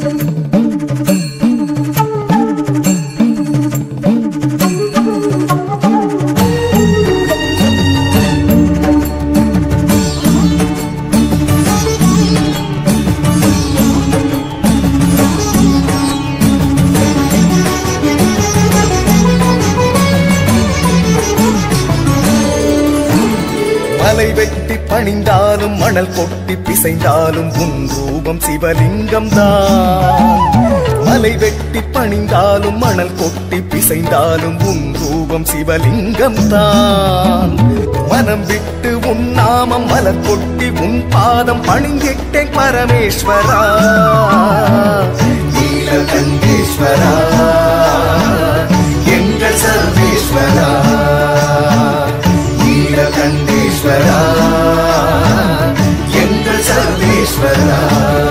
மலை வெட்டி பணிந்தாலும் மணல் கொட்டி பிசைந்தாலும் உன் ரூபம் சிவலிங்கம் தான் மலை வெட்டி பணிந்தாலும் மணல் கொட்டி பிசைந்தாலும் உன் ரூபம் சிவலிங்கம் தான் மனம் விட்டு உன் நாமம் மலர் கொட்டி உன் பாதம் பணிந்திட்டேன் பரமேஸ்வரா நீலகண்டேஸ்வரா எங்கள் சர்வேஸ்வரா நீலகண்டேஸ்வரா எங்கள் சர்வேஸ்வரா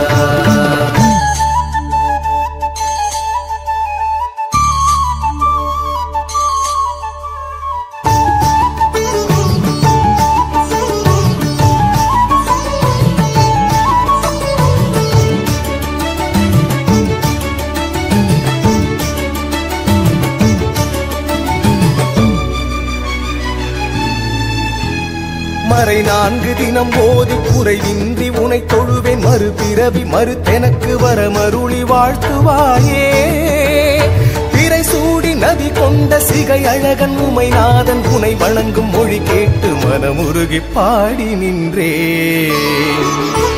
மறை நான்கு தினம் ஓதி குறைவின்றி உனை தொழுவேன் மறுபிறவி மறுத்தெனக்கு வர மருளி வாழ்த்துவாயே பிறை சூடி நதி கொண்ட சிகை அழகன் உமைநாதன் உனை வணங்கும் மொழி கேட்டு மனமுருகி பாடி நின்றேன்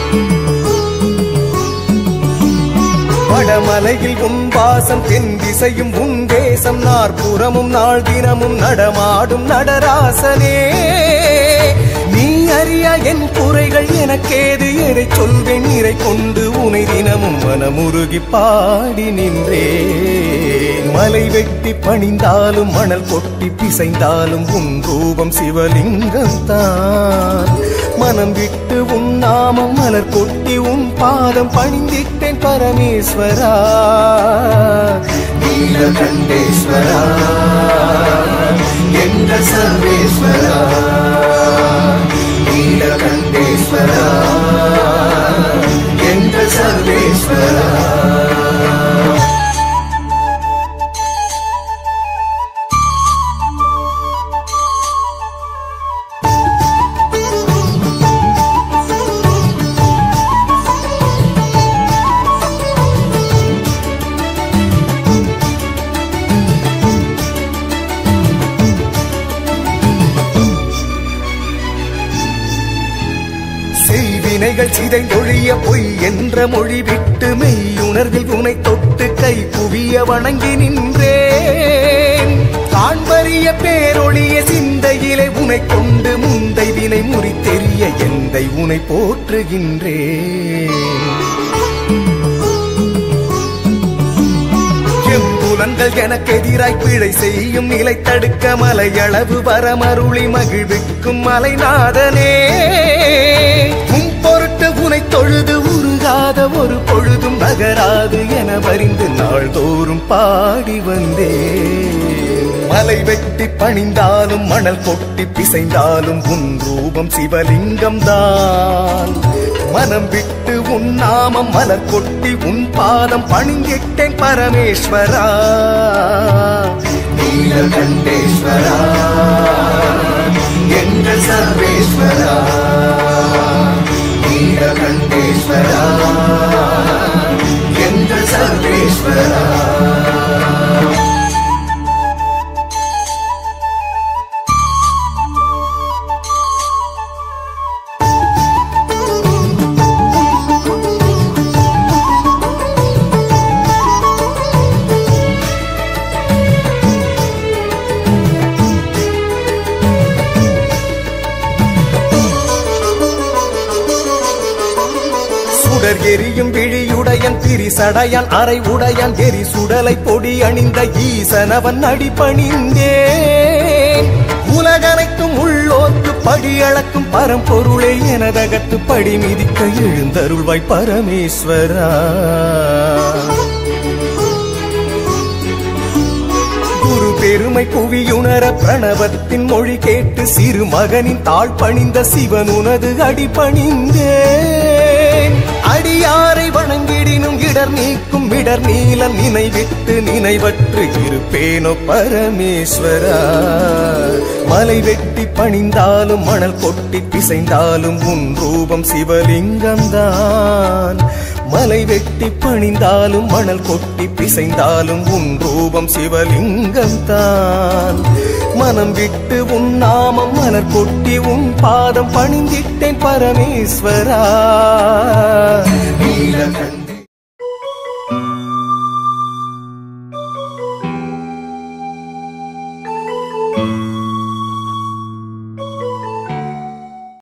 வடமலையில் உன் வாசம் தென் திசையும் உன் தேசம் நாற்புறமும் நாள் தினமும் நடமாடும் நடராசனே நீ அறிய என் குறைகள் எனக்கேது எதை சொல்வேன் நீரை கொண்டு உனை தினமும் மனமுருகி பாடி நின்றேன் மலை வெட்டி பணிந்தாலும் மணல் கொட்டி பிசைந்தாலும் உன் ரூபம் சிவலிங்கம் தான் மனம் விட்டு உன் நாமம் மலர் கொட்டி உன் பாதம் பணிந்திட்டேன் பரமேஸ்வரா நீலகண்டேஸ்வரா எங்கள் சர்வேஸ்வரா நீலகண்டேஸ்வரா எங்கள் சர்வேஸ்வரா செய்வினைகள் சிதைந்தொழிய பொய் என்ற மொழி விட்டு மெய்யுணர்வில் உனை தொட்டு கை குவிய வணங்கி நின்றேன் காண்பறிய பேரொழிய சிந்தையிலே உனை கொண்டு முந்தை வினை முறித்தெறிய எந்தை உனை போற்றுகின்றேன் எம்புலன்கள் எனக்கு எதிராய் பிழை செய்யும் நிலை தடுக்க மலையளவு வரமருளி மகிழ்விக்கும் மலைநாதனே உன் பொருட்டு உனை தொழுது உருகாத ஒரு பொழுதும் நகராது என வரிந்து நாள்தோறும் பாடி வந்தேன் மலை வெட்டி பணிந்தாலும் மணல் கொட்டி பிசைந்தாலும் உன் ரூபம் சிவலிங்கம் தான் மனம் விட்டு உன் நாமம் மலர் கொட்டி உன் பாதம் பணிந்திட்டேன் பரமேஸ்வரா நீலகண்டேஸ்வரா எங்கள் சர்வேஸ்வரா நீலகண்டேஸ்வரா எங்கள் சர்வேஸ்வரா சுடர் எரியும் விழியுடையன் பிரிசடையான் அரை உடையான் எரி சுடலை பொடி அணிந்த ஈசனவன் அடிபணிந்தேன் உலகனைத்தும் உள்ளோர்க்கு படி அளக்கும் பரம்பொருளே எனதகத்து படி மிதிக்க எழுந்தருள்வாய் பரமேஸ்வரா குரு பெருமை புவியுணர பிரணவத்தின் மொழி கேட்டு சிறு மகனின் தாழ் பணிந்த சிவன் உனது அடி பணிந்தேன் அடியாரை வணங்கிடினும் இடர் நீக்க இடர் நீல நினைவிட்டு நினைவற்று இருப்பேனோ பரமேஸ்வரா மலை வெட்டி பணிந்தாலும் மணல் கொட்டி பிசைந்தாலும் உன் ரூபம் சிவலிங்கம்தான் மலை வெட்டி பணிந்தாலும் மணல் கொட்டி பிசைந்தாலும் உன் ரூபம் சிவலிங்கம்தான் மனம் விட்டு உன் நாமம் மலர் கொட்டி உன் பாதம் பணிந்திட்டேன் பரமேஸ்வரா நீலகண்ட